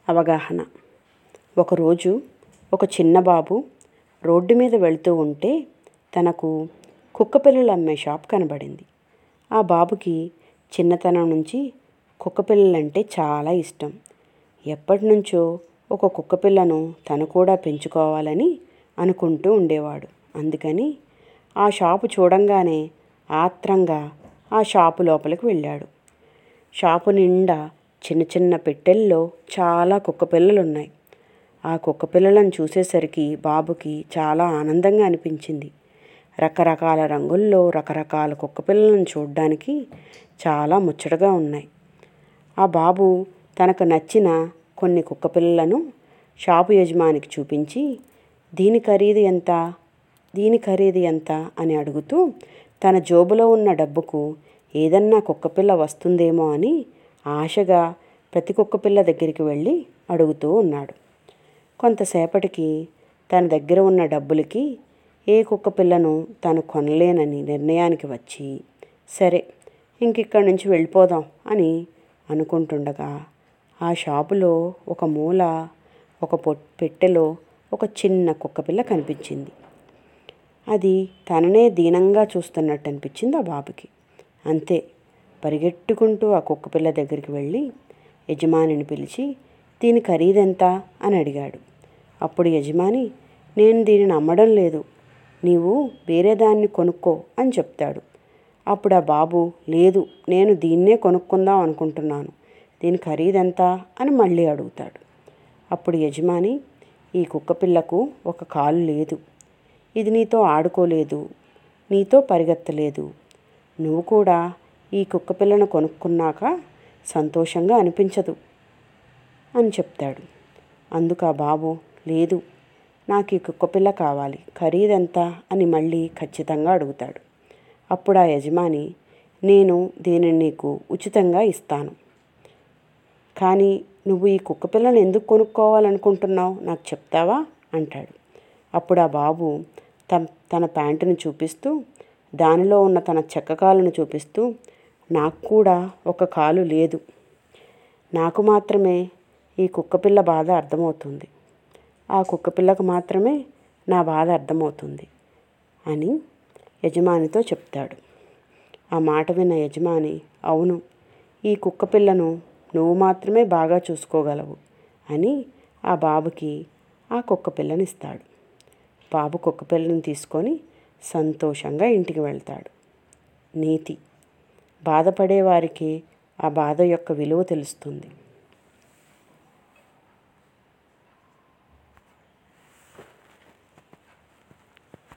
అవగాహన ఒకరోజు ఒక చిన్న బాబు రోడ్డు మీద వెళ్తూ ఉంటే తనకు కుక్క పిల్లలు అమ్మే షాప్ కనబడింది ఆ బాబుకి చిన్నతనం నుంచి కుక్క పిల్లలంటే చాలా ఇష్టం ఎప్పటి నుంచో ఒక కుక్క పిల్లను తను కూడా పెంచుకోవాలని అనుకుంటూ ఉండేవాడు అందుకని ఆ షాపు చూడంగానే ఆత్రంగా ఆ షాపు లోపలికి వెళ్ళాడు షాపు నిండా చిన్న చిన్న పెట్టెల్లో చాలా కుక్క పిల్లలు ఉన్నాయి ఆ కుక్క పిల్లలను చూసేసరికి బాబుకి చాలా ఆనందంగా అనిపించింది రకరకాల రంగుల్లో రకరకాల కుక్క పిల్లలను చూడడానికి చాలా ముచ్చటగా ఉన్నాయి ఆ బాబు తనకు నచ్చిన కొన్ని కుక్క పిల్లలను షాపు యజమానికి చూపించి దీని ఖరీదు ఎంత దీని ఖరీదు ఎంత అని అడుగుతూ తన జోబులో ఉన్న డబ్బుకు ఏదన్నా కుక్కపిల్ల వస్తుందేమో అని ఆశగా ప్రతి కుక్కపిల్ల దగ్గరికి వెళ్ళి అడుగుతూ ఉన్నాడు కొంతసేపటికి తన దగ్గర ఉన్న డబ్బులకి ఏ కుక్క పిల్లను తాను కొనలేనని నిర్ణయానికి వచ్చి సరే ఇంకిక్కడి నుంచి వెళ్ళిపోదాం అని అనుకుంటుండగా ఆ షాపులో ఒక మూల ఒక పొ పెట్టెలో ఒక చిన్న కుక్కపిల్ల కనిపించింది అది తననే దీనంగా చూస్తున్నట్టు అనిపించింది ఆ బాబుకి అంతే పరిగెట్టుకుంటూ ఆ కుక్కపిల్ల దగ్గరికి వెళ్ళి యజమానిని పిలిచి దీని ఖరీదెంత అని అడిగాడు అప్పుడు యజమాని నేను దీనిని అమ్మడం లేదు నీవు వేరే దాన్ని కొనుక్కో అని చెప్తాడు అప్పుడు ఆ బాబు లేదు నేను దీన్నే కొనుక్కుందాం అనుకుంటున్నాను దీని ఖరీదెంత అని మళ్ళీ అడుగుతాడు అప్పుడు యజమాని ఈ కుక్కపిల్లకు ఒక కాలు లేదు ఇది నీతో ఆడుకోలేదు నీతో పరిగెత్తలేదు నువ్వు కూడా ఈ కుక్కపిల్లను కొనుక్కున్నాక సంతోషంగా అనిపించదు అని చెప్తాడు అందుకు ఆ బాబు లేదు నాకు ఈ కుక్కపిల్ల కావాలి ఖరీదెంత అని మళ్ళీ ఖచ్చితంగా అడుగుతాడు అప్పుడు ఆ యజమాని నేను దీనిని నీకు ఉచితంగా ఇస్తాను కానీ నువ్వు ఈ కుక్కపిల్లను ఎందుకు కొనుక్కోవాలనుకుంటున్నావు నాకు చెప్తావా అంటాడు అప్పుడు ఆ బాబు తన తన ప్యాంటును చూపిస్తూ దానిలో ఉన్న తన చెక్క కాలును చూపిస్తూ నాకు కూడా ఒక కాలు లేదు నాకు మాత్రమే ఈ కుక్కపిల్ల బాధ అర్థమవుతుంది ఆ కుక్కపిల్లకు మాత్రమే నా బాధ అర్థమవుతుంది అని యజమానితో చెప్తాడు ఆ మాట విన్న యజమాని అవును ఈ కుక్కపిల్లను నువ్వు మాత్రమే బాగా చూసుకోగలవు అని ఆ బాబుకి ఆ కుక్కపిల్లని ఇస్తాడు బాబు కుక్కపిల్లని తీసుకొని సంతోషంగా ఇంటికి వెళ్తాడు నీతి బాధపడే వారికి ఆ బాధ యొక్క విలువ తెలుస్తుంది